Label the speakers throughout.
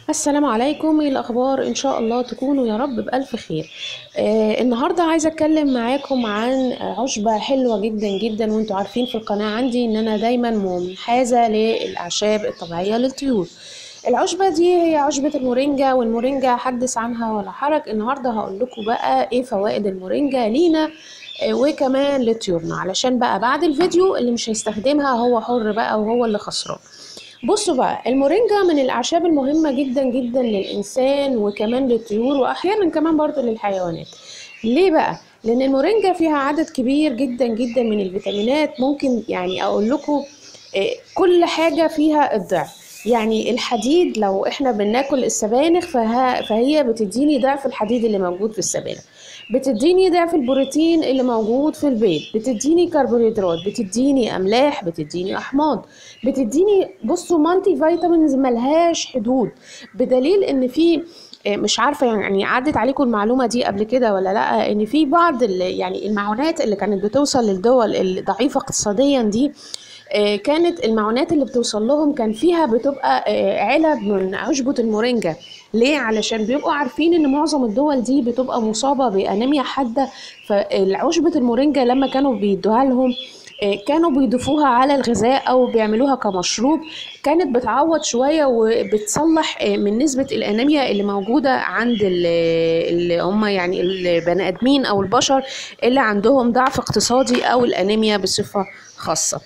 Speaker 1: السلام عليكم ايه الاخبار ان شاء الله تكونوا يا رب بالف خير آه النهارده عايزه اتكلم معاكم عن عشبه حلوه جدا جدا وانتوا عارفين في القناه عندي ان انا دايما منحازه للاعشاب الطبيعيه للطيور العشبه دي هي عشبه المورينجا والمورينجا حدث عنها ولا حرج النهارده هقول لكم بقى ايه فوائد المورينجا لينا آه، وكمان لطيورنا علشان بقى بعد الفيديو اللي مش هيستخدمها هو حر بقى وهو اللي خسران بصوا بقى المورينجا من الأعشاب المهمة جدا جدا للإنسان وكمان للطيور وأحيانا كمان برضو للحيوانات ليه بقى؟ لأن المورينجا فيها عدد كبير جدا جدا من الفيتامينات ممكن يعني أقول لكم آه، كل حاجة فيها الضعف يعني الحديد لو احنا بناكل السبانخ فها فهي بتديني ضعف الحديد اللي موجود في السبانخ بتديني ضعف البروتين اللي موجود في البيض بتديني كربوهيدرات بتديني املاح بتديني احماض بتديني بصوا مالتي فيتامينز ملهاش حدود بدليل ان في آه، مش عارفه يعني عدت عليكم المعلومه دي قبل كده ولا لا ان في بعض ال- يعني المعونات اللي كانت بتوصل للدول الضعيفه اقتصاديا دي آه، كانت المعونات اللي بتوصل لهم كان فيها بتبقى آه، علب من عشبة المورينجا ليه علشان بيبقوا عارفين ان معظم الدول دي بتبقى مصابة بأنيميا حادة فالعشبة المورينجا لما كانوا بيدوها لهم آه، كانوا بيضيفوها على الغذاء او بيعملوها كمشروب كانت بتعوض شويه وبتصلح آه، من نسبه الانيميا اللي موجوده عند ال- اللي هم يعني البني ادمين او البشر اللي عندهم ضعف اقتصادي او الانيميا بصفه خاصه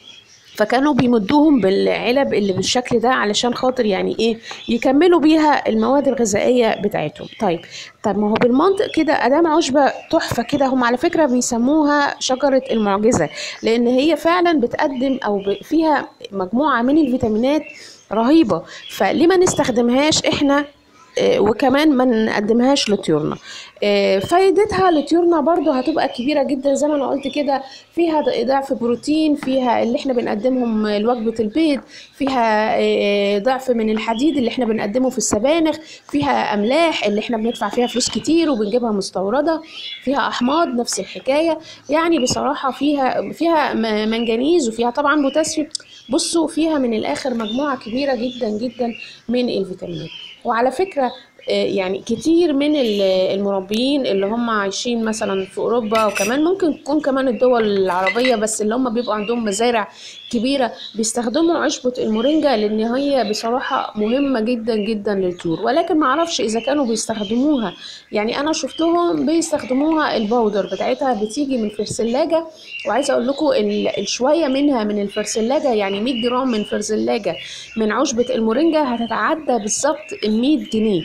Speaker 1: فكانوا بيمدوهم بالعلب اللي بالشكل ده علشان خاطر يعني ايه يكملوا بيها المواد الغذائيه بتاعتهم طيب طب ما هو بالمنطق كده ادام عشبه تحفه كده هم على فكره بيسموها شجره المعجزه لان هي فعلا بتقدم او ب- فيها مجموعه من الفيتامينات رهيبه فليه ما نستخدمهاش احنا آه، وكمان ما نقدمهاش لطيورنا آه، فايدتها لطيورنا برضو هتبقى كبيرة جدا زي ما انا قلت كده فيها ض- ضعف بروتين فيها اللي احنا بنقدمهم لوجبة البيض فيها آه، ضعف من الحديد اللي احنا بنقدمه في السبانخ فيها املاح اللي احنا بندفع فيها فلوس كتير وبنجيبها مستوردة فيها احماض نفس الحكاية يعني بصراحة فيها فيها م- منجنيز وفيها طبعا بوتاسيوم بصوا فيها من الاخر مجموعة كبيرة جدا جدا من الفيتامينات وعلى فكرة آه، يعني كتير من ال- المربيين اللي هم عايشين مثلا في اوروبا وكمان ممكن تكون كمان الدول العربيه بس اللي هم بيبقوا عندهم مزارع كبيره بيستخدموا عشبه المورينجا لان هي بصراحه مهمه جدا جدا للطيور ولكن ما اعرفش اذا كانوا بيستخدموها يعني انا شفتهم بيستخدموها البودر بتاعتها بتيجي من الفرسلاجه وعايزه اقول لكم ال- الشويه منها من الفرسلاجه يعني 100 جرام من فرسلاجه من عشبه المورينجا هتتعدى بالظبط ال 100 جنيه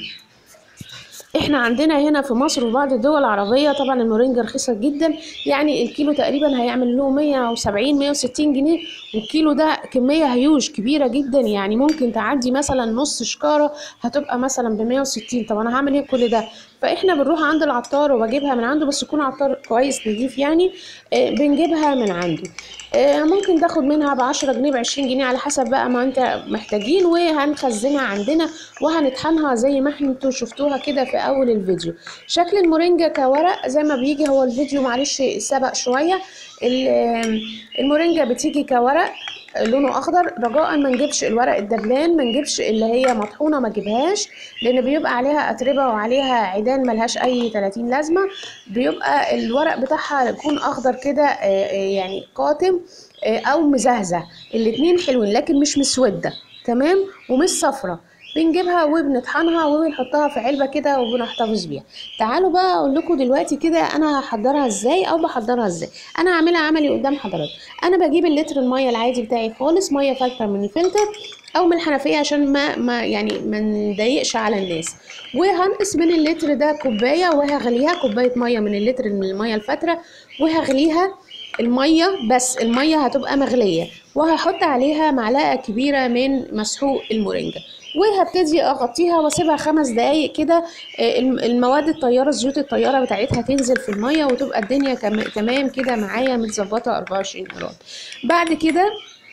Speaker 1: احنا عندنا هنا في مصر وبعض الدول العربية طبعا المورينجا رخيصة جدا يعني الكيلو تقريبا هيعمل له 170 160 جنيه والكيلو ده كمية هيوج كبيرة جدا يعني ممكن تعدي مثلا نص شكارة هتبقى مثلا ب 160 طب انا هعمل ايه كل ده فاحنا بنروح عند العطار وبجيبها من عنده بس يكون عطار كويس نضيف يعني آه، بنجيبها من عنده آه، ممكن تاخد منها بعشرة جنيه بعشرين جنيه على حسب بقى ما انت محتاجين وهنخزنها عندنا وهنطحنها زي ما احنا انتوا شفتوها كده في اول الفيديو شكل المورينجا كورق زي ما بيجي هو الفيديو معلش سبق شوية ال- المورينجا بتيجي كورق لونه اخضر رجاء ما نجيبش الورق الدبلان ما نجيبش اللي هي مطحونه ما جيبهاش لان بيبقى عليها اتربه وعليها عيدان ملهاش اي 30 لازمه بيبقى الورق بتاعها يكون اخضر كده آه، آه، يعني قاتم آه، او مزهزه الاتنين حلوين لكن مش مسوده تمام ومش صفرة بنجيبها وبنطحنها وبنحطها في علبة كده وبنحتفظ بيها تعالوا بقى اقول لكم دلوقتي كده انا هحضرها ازاي او بحضرها ازاي انا هعملها عملي قدام حضرتك انا بجيب اللتر المية العادي بتاعي خالص مية فلتر من الفلتر او من الحنفية عشان ما, ما يعني ما نضايقش على الناس وهنقص من اللتر ده كوباية وهغليها كوباية مية من اللتر من المية الفترة وهغليها المية بس المية هتبقى مغلية وهحط عليها معلقة كبيرة من مسحوق المورينجا وهبتدي اغطيها واسيبها خمس دقايق كده آه، الم- المواد الطيارة زيوت الطيارة بتاعتها تنزل في المية وتبقى الدنيا كم- تمام كده معايا متظبطة 24 جرام بعد كده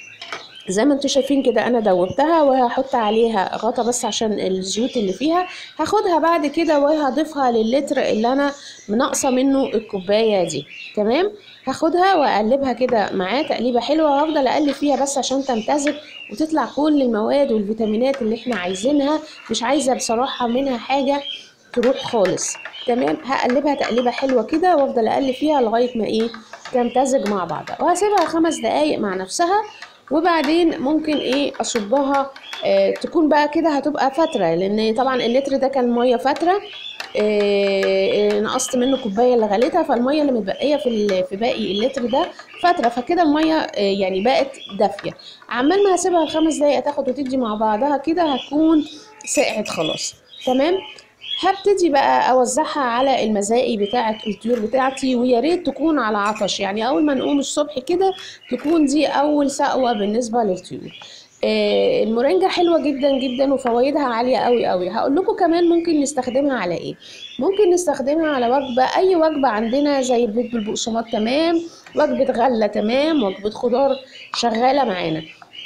Speaker 1: زي ما انتوا شايفين كده انا دوبتها وهحط عليها غطا بس عشان الزيوت اللي فيها هاخدها بعد كده وهضيفها للتر اللي انا منقصه منه الكوبايه دي تمام هاخدها واقلبها كده معاه تقليبه حلوه وهفضل اقلب فيها بس عشان تمتزج وتطلع كل المواد والفيتامينات اللي احنا عايزينها مش عايزه بصراحه منها حاجه تروح خالص تمام هقلبها تقليبه حلوه كده وافضل اقلب فيها لغايه ما ايه تمتزج مع بعضها وهسيبها خمس دقايق مع نفسها وبعدين ممكن ايه اصبها آه تكون بقى كده هتبقى فتره لان طبعا اللتر ده كان ميه فتره آه، نقصت منه كوبايه اللي غليتها فالميه اللي متبقيه في ال- في باقي اللتر ده فتره فكده الميه آه، يعني بقت دافيه عمال ما هسيبها الخمس دقايق تاخد وتدي مع بعضها كده هتكون سقعت خلاص تمام هبتدي بقى اوزعها على المزاقي بتاعه الطيور بتاعتي ويا ريت تكون على عطش يعني اول ما نقوم الصبح كده تكون دي اول سقوه بالنسبه للطيور آه، المورينجا حلوه جدا جدا وفوائدها عاليه قوي قوي هقول لكم كمان ممكن نستخدمها على ايه ممكن نستخدمها على وجبه اي وجبه عندنا زي البيض بالبقسماط تمام وجبه غله تمام وجبه خضار شغاله معانا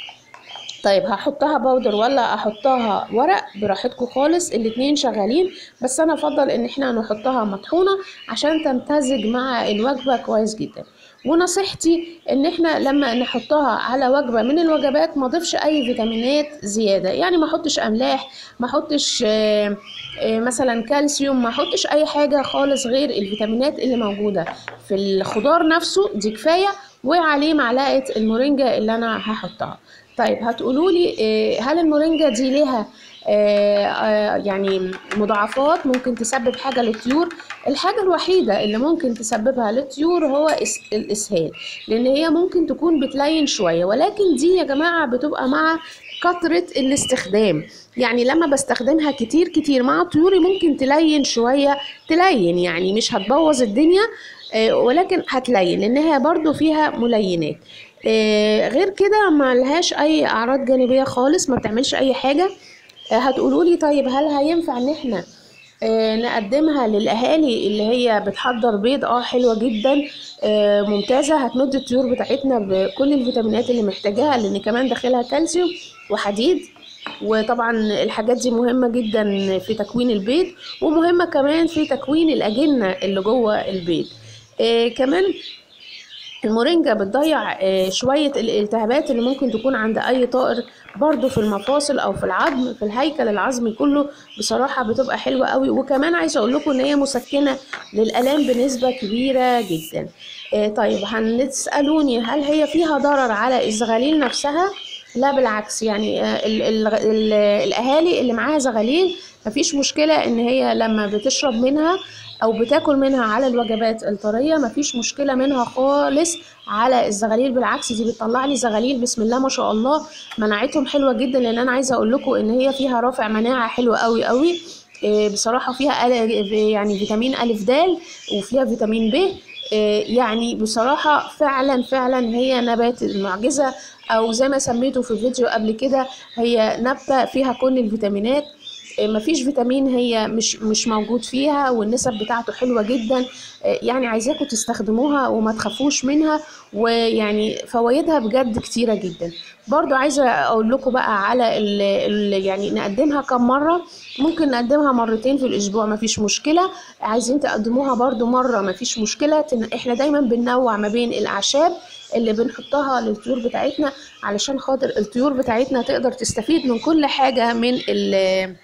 Speaker 1: طيب هحطها باودر ولا احطها ورق براحتكم خالص الاتنين شغالين بس انا افضل ان احنا نحطها مطحونة عشان تمتزج مع الوجبة كويس جدا ونصيحتي ان احنا لما نحطها على وجبة من الوجبات ما اضيفش اي فيتامينات زيادة يعني ما احطش املاح ما احطش آه، آه، مثلا كالسيوم ما احطش اي حاجة خالص غير الفيتامينات اللي موجودة في الخضار نفسه دي كفاية وعليه معلقة المورينجا اللي انا هحطها طيب هتقولوا لي آه، هل المورينجا دي ليها آه، آه، يعني مضاعفات ممكن تسبب حاجة للطيور الحاجة الوحيدة اللي ممكن تسببها للطيور هو إس- الإسهال لأن هي ممكن تكون بتلين شوية ولكن دي يا جماعة بتبقى مع كثرة الاستخدام يعني لما بستخدمها كتير كتير مع طيوري ممكن تلين شوية تلين يعني مش هتبوظ الدنيا آه، ولكن هتلين لأن هي برضو فيها ملينات آه، غير كده ما لهاش اي اعراض جانبيه خالص ما بتعملش اي حاجه آه، هتقولوا لي طيب هل هينفع ان احنا آه، نقدمها للاهالي اللي هي بتحضر بيض اه حلوه جدا آه، ممتازه هتمد الطيور بتاعتنا بكل الفيتامينات اللي محتاجاها لان كمان داخلها كالسيوم وحديد وطبعا الحاجات دي مهمة جدا في تكوين البيض ومهمة كمان في تكوين الأجنة اللي جوه البيض آه كمان المورينجا بتضيع آه، شوية الالتهابات اللي ممكن تكون عند أي طائر برضو في المفاصل أو في العظم في الهيكل العظمي كله بصراحة بتبقى حلوة قوي وكمان عايزة أقول لكم إن هي مسكنة للآلام بنسبة كبيرة جدا آه، طيب هنسألوني هل هي فيها ضرر على الزغاليل نفسها لا بالعكس يعني آه، ال ال ال الأهالي اللي معاها زغاليل مفيش مشكلة إن هي لما بتشرب منها او بتاكل منها على الوجبات الطريه مفيش مشكله منها خالص على الزغاليل بالعكس دي بتطلع لي زغاليل بسم الله ما شاء الله مناعتهم حلوه جدا لان انا عايزه اقول لكم ان هي فيها رافع مناعه حلوه قوي قوي إيه بصراحه فيها أل- يعني فيتامين الف د وفيها فيتامين ب إيه يعني بصراحه فعلا فعلا هي نبات المعجزه او زي ما سميته في فيديو قبل كده هي نبته فيها كل الفيتامينات مفيش فيتامين هي مش مش موجود فيها والنسب بتاعته حلوه جدا يعني عايزاكم تستخدموها وما تخافوش منها ويعني فوائدها بجد كتيره جدا برضو عايزه اقول لكم بقى على ال ال يعني نقدمها كم مره ممكن نقدمها مرتين في الاسبوع مفيش مشكله عايزين تقدموها برضو مره مفيش مشكله تن- احنا دايما بننوع ما بين الاعشاب اللي بنحطها للطيور بتاعتنا علشان خاطر الطيور بتاعتنا تقدر تستفيد من كل حاجه من ال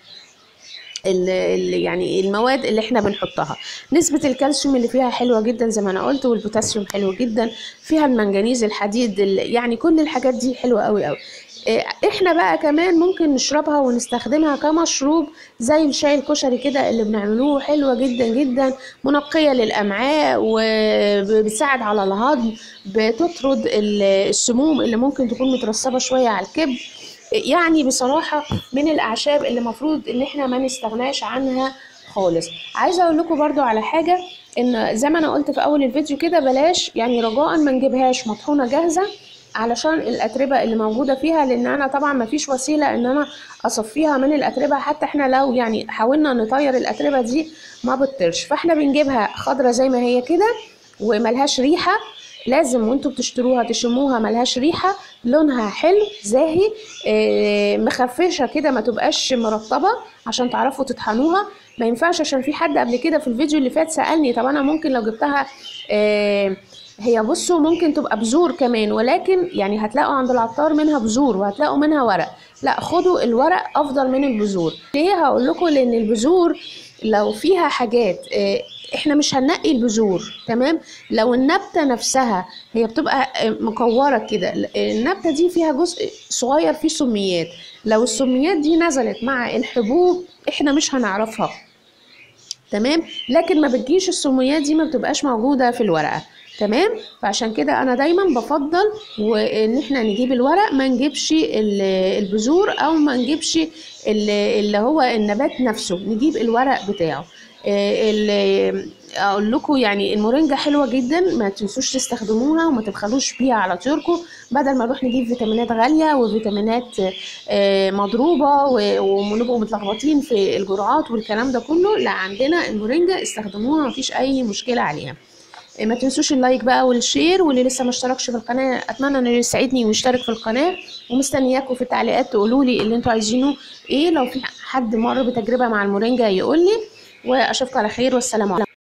Speaker 1: ال- ال- يعني المواد اللي احنا بنحطها نسبة الكالسيوم اللي فيها حلوة جدا زي ما انا قلت والبوتاسيوم حلو جدا فيها المنجنيز الحديد ال- يعني كل الحاجات دي حلوة قوي قوي إيه، احنا بقى كمان ممكن نشربها ونستخدمها كمشروب زي الشاي الكشري كده اللي بنعملوه حلوة جدا جدا منقية للأمعاء وبتساعد على الهضم بتطرد ال- السموم اللي ممكن تكون مترسبة شوية على الكبد يعني بصراحة من الأعشاب اللي المفروض إن إحنا ما نستغناش عنها خالص عايزة أقول لكم برضو على حاجة إن زي ما أنا قلت في أول الفيديو كده بلاش يعني رجاء ما نجيبهاش مطحونة جاهزة علشان الأتربة اللي موجودة فيها لأن أنا طبعا ما فيش وسيلة إن أنا أصفيها من الأتربة حتى إحنا لو يعني حاولنا نطير الأتربة دي ما بتطيرش فإحنا بنجيبها خضرة زي ما هي كده وملهاش ريحة لازم وانتوا بتشتروها تشموها ملهاش ريحة لونها حلو زاهي آه، مخفشة كده ما تبقاش مرطبة عشان تعرفوا تطحنوها ما ينفعش عشان في حد قبل كده في الفيديو اللي فات سألني طب انا ممكن لو جبتها آه، هي بصوا ممكن تبقى بذور كمان ولكن يعني هتلاقوا عند العطار منها بذور وهتلاقوا منها ورق لا خدوا الورق افضل من البذور ليه هقول لكم لان البذور لو فيها حاجات آه، احنا مش هننقي البذور تمام لو النبته نفسها هي بتبقى آه، مكوره كده النبته دي فيها جزء صغير فيه سميات لو السميات دي نزلت مع الحبوب احنا مش هنعرفها تمام لكن ما بتجيش السميات دي ما بتبقاش موجوده في الورقه تمام فعشان كده انا دايما بفضل وان احنا نجيب الورق ما نجيبش ال- البذور او ما نجيبش ال- اللي هو النبات نفسه نجيب الورق بتاعه آه، ال- اقول لكم يعني المورينجا حلوه جدا ما تنسوش تستخدموها وما تبخلوش بيها على طيوركم بدل ما نروح نجيب فيتامينات غاليه وفيتامينات آه، مضروبه و- ونبقوا متلخبطين في الجرعات والكلام ده كله لا عندنا المورينجا استخدموها مفيش اي مشكله عليها ما تنسوش اللايك بقى والشير واللي لسه ما اشتركش في القناه اتمنى انه يساعدني ويشترك في القناه ومستنياكم في التعليقات تقولوا لي اللي انتوا عايزينه ايه لو في حد مر بتجربه مع المورينجا يقول لي واشوفكم على خير والسلام عليكم